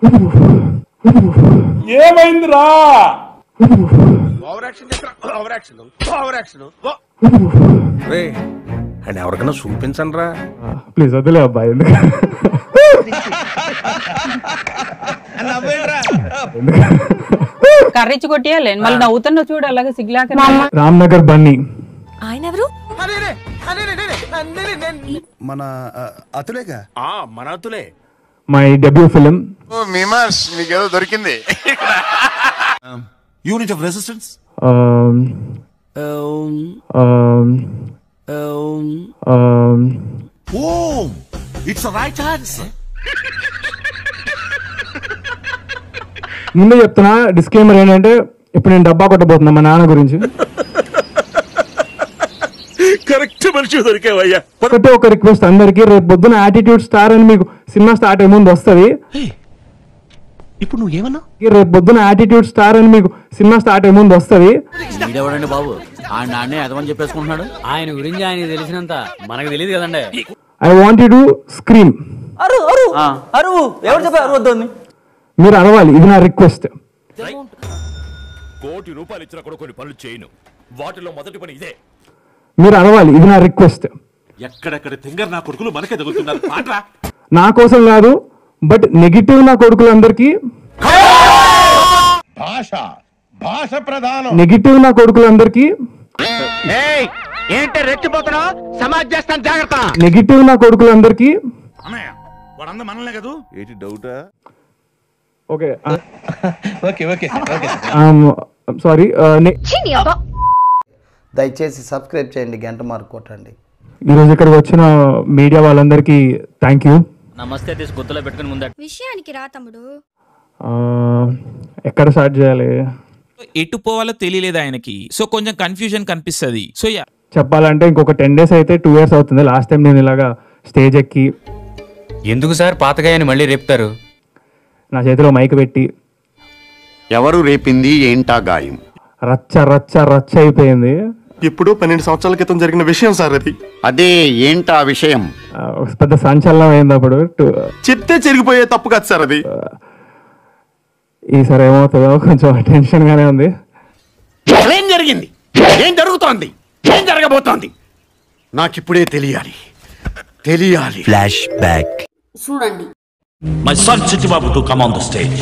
ఏమైందిరా రే అండ్ ఎవరికైనా చూపించండి రా ప్లీజ్ వదిలే అబ్బాయి ఎందుకు కర్రిచ్చి కొట్టియాలి మళ్ళీ నవ్వుతున్నావు చూడు అలాగే సిగ్లాక రామ్ నగర్ బన్నీ ఆయన ఎవరు మన ఆ, అతులేగా ఆ మనతులే మై డెబ్యూ ఫిలిం మీమాస్ మీకేదో దొరికింది unit of resistance ohm it's right answer ముందే చెప్తున్నా డిస్క్లైమర్ ఏంటంటే ఇప్పుడు నేను డబ్బా కొట్టబోతున్నా మా నాన్న గురించి కరెక్ట్ మనిషి దొరికేవయ్యా ఒకటే ఒక రిక్వెస్ట్ అందరికి రేపు పొద్దున యాటిట్యూడ్ స్టార్ అని మీకు సినిమా స్టార్ట్ అయ్యే ముందు వస్తుంది ఇప్పుడు నువ్వు ఏమన్నా రేపు పొద్దున యాటిట్యూడ్ స్టార్ అని మీకు సినిమా స్టార్ట్ అయ్యే ముందు వస్తుంది వీడెవడండి బాబు ఆయన నాన్నే అదమని చెప్పేసుకుంటున్నాడు ఆయన గురించి ఆయన తెలిసినంత మనకు తెలియదు కదండి ఐ వాంట్ టు స్క్రీమ్ అరు అరు అరువు ఎవరు చెప్పారు వద్దు అని మీరు అరవాలి ఇది నా రిక్వెస్ట్ కోటి రూపాయలు ఇచ్చినా కూడా కొన్ని పనులు చేయను వాటిలో మొదటి పని ఇదే మీరు అరవాలి ఇది నా రిక్వెస్ట్ ఎక్కడెక్కడ తింగర్ నా కొడుకులు మనకే తగులుతున్నారు పాట్రా నా కోసం కాదు బట్ నెగిటివ్ నా కొడుకులందరికీ భాష భాష ప్రధానం నెగిటివ్ నా కొడుకులందరికీ ఏంటి రెచ్చిపోతున్నావు సమాజ్ చేస్తాను జాగ్రత్త నెగిటివ్ నా కొడుకులందరికీ అన్నయ్య వాడంతా మనలే కదూ ఏంటి డౌటా okay okay okay okay sorry దయచేసి సబ్స్క్రైబ్ చేయండి గంట మార్క్ కొట్టండి ఈరోజు ఇక్కడికి వచ్చిన మీడియా వాళ్ళందరికీ థ్యాంక్ యూ నమస్తే తీసి గుర్తులో పెట్టుకుని ముందట విషయానికి రా తమ్ముడు ఎక్కడ స్టార్ట్ చేయాలి ఎటు పోవాలో తెలియలేదు ఆయనకి సో కొంచెం కన్ఫ్యూజన్ కనిపిస్తుంది సో యా చెప్పాలంటే ఇంకొక టెన్ డేస్ అయితే టూ ఇయర్స్ అవుతుంది లాస్ట్ టైం నేను ఇలాగా స్టేజ్ ఎక్కి ఎందుకు సార్ పాతగాయని మళ్ళీ రేపుతారు నా చేతిలో మైక్ పెట్టి ఎవరు రేపింది ఏంటా గాయం రచ్చ రచ్చ రచ్చ అయిపోయింది ఇప్పుడు పన్నెండు సంవత్సరాల క్రితం జరిగిన విషయం సార్ అది అదే ఏంటా విషయం ఆ, ఒక పెద్ద సంచలనం అయింది అప్పుడు టు- చెప్తే చెరిగిపోయే తప్పు కాదు సార్ అది ఈసారి ఏమవుతుందో కొంచెం టెన్షన్ గానే ఉంది ఏం జరిగింది ఏం జరుగుతోంది ఏం జరగబోతోంది నాకిప్పుడే తెలియాలి తెలియాలి ఫ్లాష్ బ్యాక్ చూడండి my son Chittibabu to come on the stage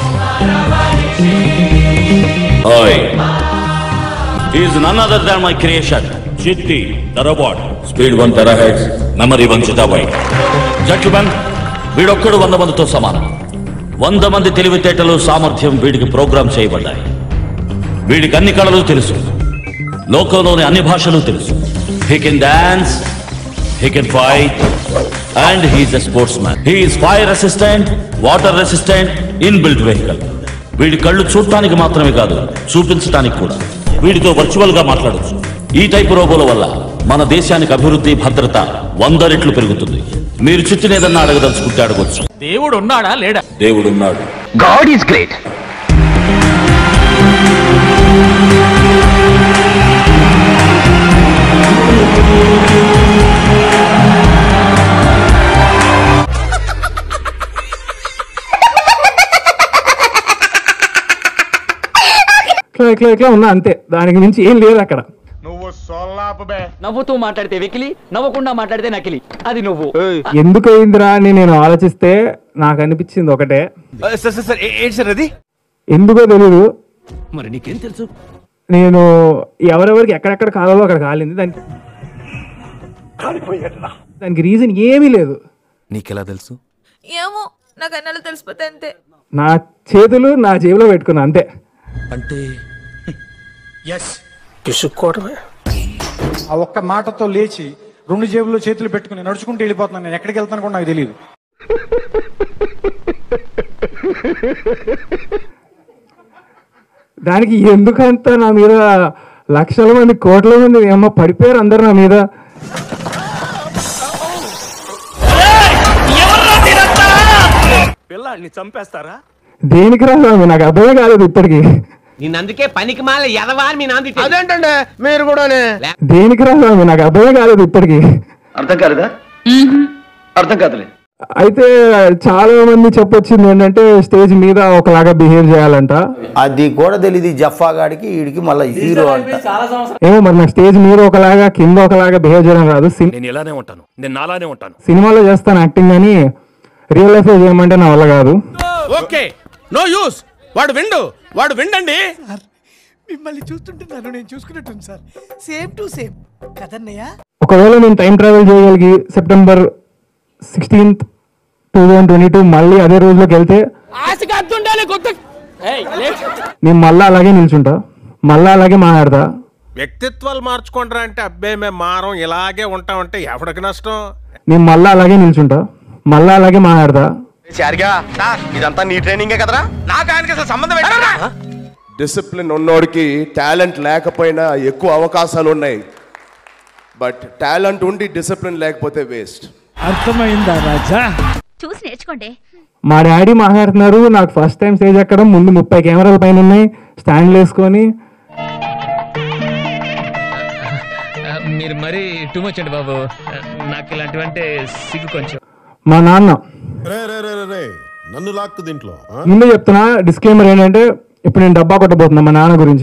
ఓయ్ is none other than my creation Chitti the robot speed one terahertz memory one zettabyte జట్లుమెన్ వీడొక్కడు వంద మందితో సమానం వంద మంది తెలివితేటలు సామర్థ్యం వీడికి ప్రోగ్రామ్ చేయబడ్డాయి వీడికి అన్ని కళలు తెలుసు లోకంలోని అన్ని భాషలు తెలుసు he can dance he can fight and he's a sportsman he's fire resistant water resistant inbuilt vehicle వీడి కళ్ళు చూడటానికి మాత్రమే కాదు చూపించడానికి కూడా వీడితో వర్చువల్ గా మాట్లాడొచ్చు ఈ టైపు రోబోల వల్ల మన దేశానికి అభివృద్ధి భద్రత వంద రెట్లు పెరుగుతుంది మీరు చుట్టూ ఏదన్నా అడగదలుచుకుంటే అడగొచ్చు దేవుడు ఉన్నాడా లేడా దేవుడున్నాడు గాడ్ ఈస్ గ్రేట్ ఇట్లా ఇట్లా ఇట్లా ఉన్నా అంతే దానికి మించి ఏం లేదు అక్కడ నువ్వు సొల్లాపు బే నవ్వుతూ మాట్లాడితే వెకిలి నవ్వకుండా మాట్లాడితే నకిలి అది నువ్వు ఎందుకు అయిందిరా అని నేను ఆలోచిస్తే నాకు అనిపించింది ఒకటే సార్ సార్ సార్ ఏంటి సార్ అది ఎందుకో తెలీదు మరి నీకేం తెలుసు నేను ఎవరెవరికి ఎక్కడెక్కడ కావాలో అక్కడ కాలింది దానికి దానికి రీజన్ ఏమీ లేదు నీకెలా తెలుసు ఏమో నాకు అన్నలు తెలిసిపోతే అంతే నా చేతులు నా జేబులో పెట్టుకున్నా అంతే అంటే ఆ ఒక్క మాటతో లేచి రెండు జేబుల్లో చేతులు పెట్టుకుని నడుచుకుంటూ వెళ్ళిపోతున్నాను నేను ఎక్కడికి వెళ్తాను కూడా నాకు తెలియదు దానికి ఎందుకంత నా మీద లక్షల మంది కోట్ల మంది ఏమో పడిపోయారు అందరు నా మీద పిల్లాడిని చంపేస్తారా దేనికి రా స్వామి? నాకు అర్థమే కాలేదు ఇప్పటికి నిన్నందుకే పనికి మాల ఎదవా అని మీ నాంది అదేంటండి మీరు కూడానే దేనికి రా స్వామి? నాకు అర్థమే కాలేదు ఇప్పటికి అర్థం కాలేదా అర్థం కాదులే అయితే చాలా మంది చెప్పొచ్చింది ఏంటంటే స్టేజ్ మీద ఒకలాగా బిహేవ్ చేయాలంట అది కూడా తెలియదు జఫా గాడికి వీడికి మళ్ళీ హీరో అంట ఏమో మరి నాకు స్టేజ్ మీద ఒకలాగా కింద ఒకలాగా బిహేవ్ చేయడం రాదు సిన్- నేను ఇలానే ఉంటాను నేను నాలానే ఉంటాను సినిమాలో చేస్తాను యాక్టింగ్ కానీ రియల్ లైఫ్ లో చేయమంటే నా వల్ల కాదు ఓకే నో యూస్ వాడు విండు వాడు విండండి మిమ్మల్ని చూస్తుంటున్నాను నేను చూసుకున్నట్టుంది సార్ సేమ్ టు సేమ్ కదన్నయ్య ఒకవేళ నేను టైం ట్రావెల్ చేయగలిగి September sixteenth two thousand twenty two మళ్ళీ అదే రోజులోకి వెళ్తే నేను మళ్ళీ అలాగే నిల్చుంటా మళ్ళీ అలాగే మాట్లాడతా వ్యక్తిత్వాలు మార్చుకుంటారా అంటే అబ్బే మేము మారం ఇలాగే ఉంటామంటే ఎవడికి నష్టం నేను మళ్ళీ అలాగే నిల్చుంటా మళ్ళీ అలాగే మాట్లాడతా ఇదంతా నీ ట్రైనింగే కదరా నాకు ఆయనకి అసలు సంబంధం ఏంటరా డిసిప్లిన్ ఉన్నోడికి టాలెంట్ లేకపోయినా ఎక్కువ అవకాశాలు ఉన్నాయి బట్ టాలెంట్ ఉండి డిసిప్లిన్ లేకపోతే వేస్ట్ అర్థమైందా రాజా చూసి నేర్చుకోండి మా డాడీ మాట్లాడుతున్నారు నాకు ఫస్ట్ టైం స్టేజ్ ఎక్కడం ముందు ముప్పై కెమెరాల పైన ఉన్నాయి స్టాండ్లు వేసుకొని మీరు మరీ టూ మచ్ అండి బాబు నాకు ఇలాంటివంటే సిగ్గు కొంచెం మా నాన్న నన్ను లాక్కు దీంట్లో ముందే చెప్తున్నా డిస్క్లైమర్ ఏంటంటే ఇప్పుడు నేను డబ్బా కొట్టబోతున్నా మా నాన్న గురించి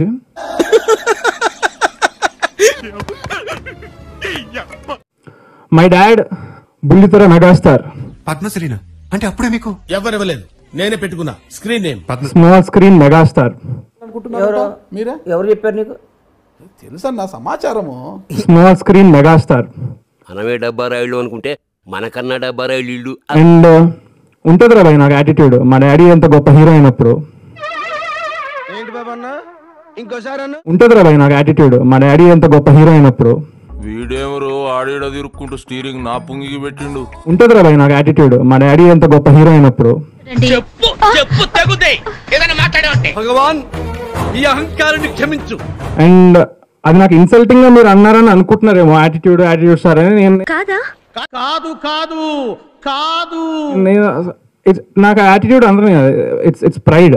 మై డాడ్ బుల్లితెర మెగాస్టార్ పద్మశ్రీనా అంటే అప్పుడే మీకు ఎవరివ్వలేదు నేనే పెట్టుకున్నా screen name small screen megastar ఎవరు చెప్పారు నీకు తెలుసన్న సమాచారము స్మాల్ స్క్రీన్ మెగాస్టార్ మనమే డబ్బా రాయిళ్ళు అనుకుంటే మనకన్నా డబ్బా రాయిళ్ళు ఇల్లు అండ్ ఉంటుంది రా భయ్ నాకు యాటిట్యూడ్ మా డాడీ ఎంత గొప్ప హీరో అయినప్పుడు ఏంటి బాబా అన్న ఇంకోసారి అన్న ఉంటుంది రా భయ్ నాకు యాటిట్యూడ్ మా డాడీ ఎంత గొప్ప హీరో అయినప్పుడు వీడేమరో ఆడేడ తిరుక్కుంటూ స్టీరింగ్ నా పుంగికి పెట్టిండు ఉంటుంది రా భయ్ నాకు యాటిట్యూడ్ మా డాడీ ఎంత గొప్ప హీరో అయినప్పుడు చెప్పు చెప్పు తగుదే ఏదైనా మాట్లాడే భగవాన్ ఈ అహంకారాన్ని క్షమించు అండ్ అది నాకు ఇన్సల్టింగ్ గా మీరు అన్నారని అనుకుంటున్నారేమో యాటిట్యూడ్ యాటిట్యూడ్ సార్ అని నేను కాదా కాదు కాదు కాదు నేను it's- నాకు యాటిట్యూడ్ అందరం ఇట్స్ ఇట్స్ ప్రైడ్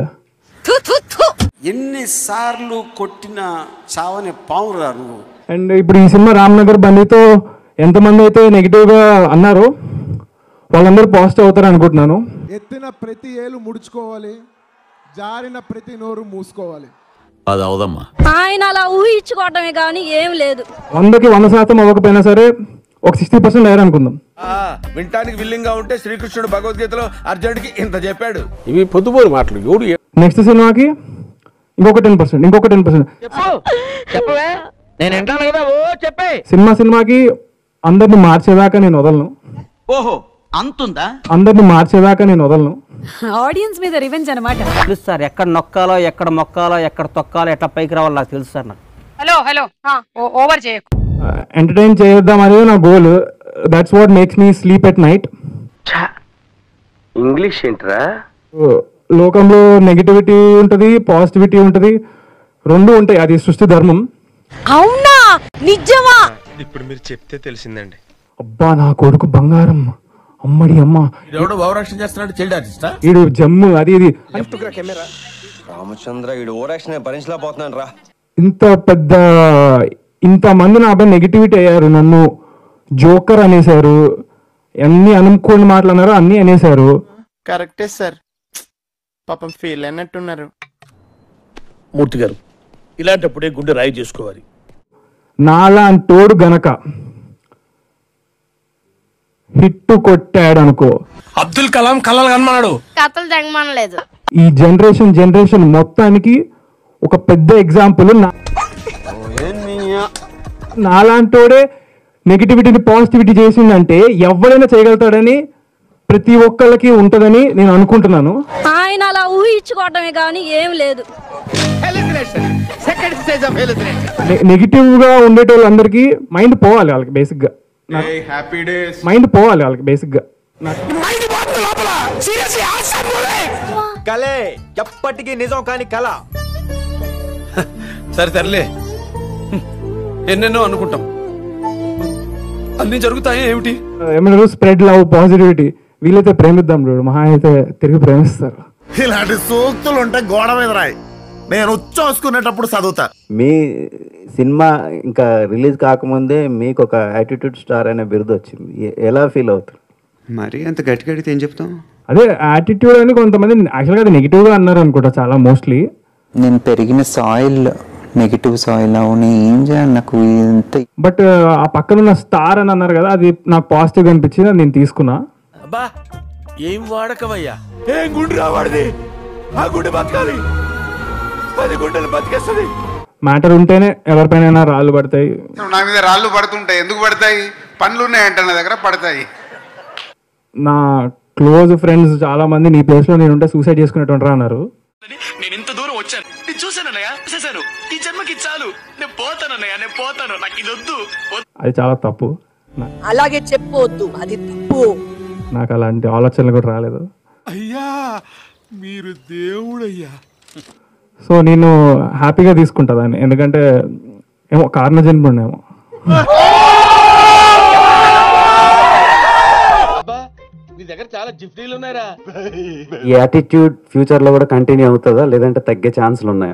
ఎన్నిసార్లు కొట్టిన చావని పావురా నువ్వు అండ్ ఇప్పుడు ఈ సినిమా రామ్నగర్ బండితో ఎంతమంది అయితే నెగిటివ్ గా అన్నారో వాళ్ళందరూ పాజిటివ్ అవుతారు అనుకుంటున్నాను ఎత్తిన ప్రతి ఏలు ముడుచుకోవాలి జారిన ప్రతి నోరు మూసుకోవాలి అది అవదమ్మా ఆయన అలా ఊహించుకోవటమే కానీ ఏం లేదు వందకి వంద శాతం అవ్వకపోయినా సరే ఒక సిక్స్టీ పర్సెంట్ అయ్యారు అనుకుందాం వింటానికి విల్లింగ్ గా ఉంటే శ్రీకృష్ణుడు భగవద్గీతలో అర్జునుడికి ఇంత చెప్పాడు ఇవి పొద్దుపోరు మాటలు ఎవడు నెక్స్ట్ సినిమాకి ఇంకొక టెన్ పర్సెంట్ ఇంకొక టెన్ పర్సెంట్ చెప్పవే నేను వింటాను కదా ఓ చెప్పే సినిమా సినిమాకి అందరిని మార్చేదాకా నేను వదలను ఓహో అంతుందా అందరిని మార్చేదాకా నేను వదలను ఆడియన్స్ మీద రివెంజ్ అనమాట తెలుసు సార్ ఎక్కడ నొక్కాలో ఎక్కడ మొక్కాలో ఎక్కడ తొక్కాలో ఎట్లా పైకి రావాలో నాకు తెలుసు సార్ నాకు హలో హలో ఓవర్ చేయకు ఎంటర్టైన్ చేద్దాం అనేది నా goal that's what makes me sleep at night English ఏంట్రా లోకంలో నెగిటివిటీ ఉంటుంది పాజిటివిటీ ఉంటుంది రెండు ఉంటాయి అది సృష్టి ధర్మం అవునా నిజమా ఇప్పుడు మీరు చెప్తే తెలిసిందండి అబ్బా నా కొడుకు బంగారం అమ్మడి అమ్మ ఎవడో భావరక్షణ చేస్తున్నాడు చైల్డ్ ఆర్టిస్టా వీడు జమ్ము అది ఇది రామచంద్ర వీడు ఓరాక్షన్ భరించలేకపోతున్నాను రా ఇంత పెద్ద ఇంత మంది నాపై నెగిటివిటీ అయ్యారు నన్ను జోకర్ అనేసారు అన్ని అనుకోని మాటలు అన్నారు అన్ని అనేసారు కరెక్టే సార్ పాపం ఫీల్ అన్నట్టున్నారు మూర్తి గారు ఇలాంటప్పుడే గుండె రాయి చేసుకోవాలి నాలాంటి తోడు గనక హిట్ కొట్టాడు అనుకో అబ్దుల్ కలాం కలలు కనమన్నాడు కథలు తెగమనలేదు ఈ జనరేషన్ జనరేషన్ మొత్తానికి ఒక పెద్ద ఎగ్జాంపుల్ నాలాంటోడే నెగిటివిటీని పాజిటివిటీ చేసిందంటే ఎవడైనా చేయగలుగుతాడని ప్రతి ఒక్కళ్ళకి ఉంటుందని నేను అనుకుంటున్నాను ఆయన అలా ఊహించుకోవటమే కానీ ఏం లేదు సెకండ్ స్టేజ్ ఆఫ్ నె- నెగిటివ్ గా ఉండేటోళ్ళందరికీ మైండ్ పోవాలి వాళ్ళకి బేసిక్ గా హ్యాపీ డేస్ మైండ్ పోవాలి వాళ్ళకి బేసిక్ గా నాకు కలే ఎప్పటికీ నిజం కాని కళ సరే సర్లే ఎన్నెన్నో అనుకుంటాం అన్ని జరుగుతాయి ఏమిటి ఏమన్నారు స్ప్రెడ్ లవ్ పాజిటివిటీ వీలైతే ప్రేమిద్దాం చూడు మహా అయితే తిరిగి ప్రేమిస్తారు ఇలాంటి సూక్తులు ఉంటే గోడ మీద రాయి నేను ఉచ్చోసుకునేటప్పుడు చదువుతా మీ సినిమా ఇంకా రిలీజ్ కాకముందే మీకు ఒక యాటిట్యూడ్ స్టార్ అనే బిరుదు వచ్చింది ఎ- ఎలా ఫీల్ అవుతారు మరి అంత గట్టి గడితే ఏం చెప్తాం అదే యాటిట్యూడ్ అని కొంతమంది యాక్చువల్గా అది నెగిటివ్గా అన్నారు అనుకుంటా చాలా మోస్ట్లీ నేను పెరిగిన సాయిల్ నెగిటివ్ సాయిల్ అవును ఏం చేయాలి నాకు ఎంత బట్ ఆ పక్కన ఉన్న స్టార్ అని అన్నారు కదా అది నాకు పాజిటివ్గా అనిపించింది అది నేను తీసుకున్నా అబ్బా ఏం వాడకవయ్యా ఏం గుండు రావాడిది ఆ గుండె బతకాలి పది గుండెలు బతికేస్తుంది మ్యాటర్ ఉంటేనే ఎవరిపైన రాళ్ళు పడతాయి నా మీద రాళ్ళు పడుతుంటాయి ఎందుకు పడతాయి పనులు ఉన్నాయంట నా దగ్గర పడతాయి నా క్లోజ్ ఫ్రెండ్స్ చాలా మంది నీ ప్లేస్లో నేను ఉంటే సూసైడ్ చేసుకునేటువంటి అన్నారు నేను ఇంత దూరం వచ్చాను నేను చూశానన్నయ్య చూశాను ఈ జన్మకి చాలు నేను పోతానన్నయ్య నేను పోతాను నాకు ఇది వద్దు అది చాలా తప్పు నా- అలాగే చెప్పొద్దు అది తప్పు నాకు అలాంటి ఆలోచనలు కూడా రాలేదు అయ్యా మీరు దేవుడయ్యా సో నేను హ్యాపీగా తీసుకుంటా దాన్ని ఎందుకంటే ఏమో కారణ జన్మేమో మీ దగ్గర చాలా జిఫ్టీలు ఉన్నారా ఈ యాటిట్యూడ్ ఫ్యూచర్ లో కూడా కంటిన్యూ అవుతుందా లేదంటే తగ్గే ఛాన్సులు ఉన్నాయా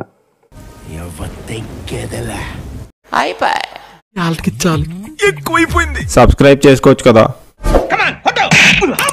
వాళ్ళకి చాలు ఎక్కువైపోయింది సబ్స్క్రైబ్ చేసుకోవచ్చు కదా Come on, కొట్టు.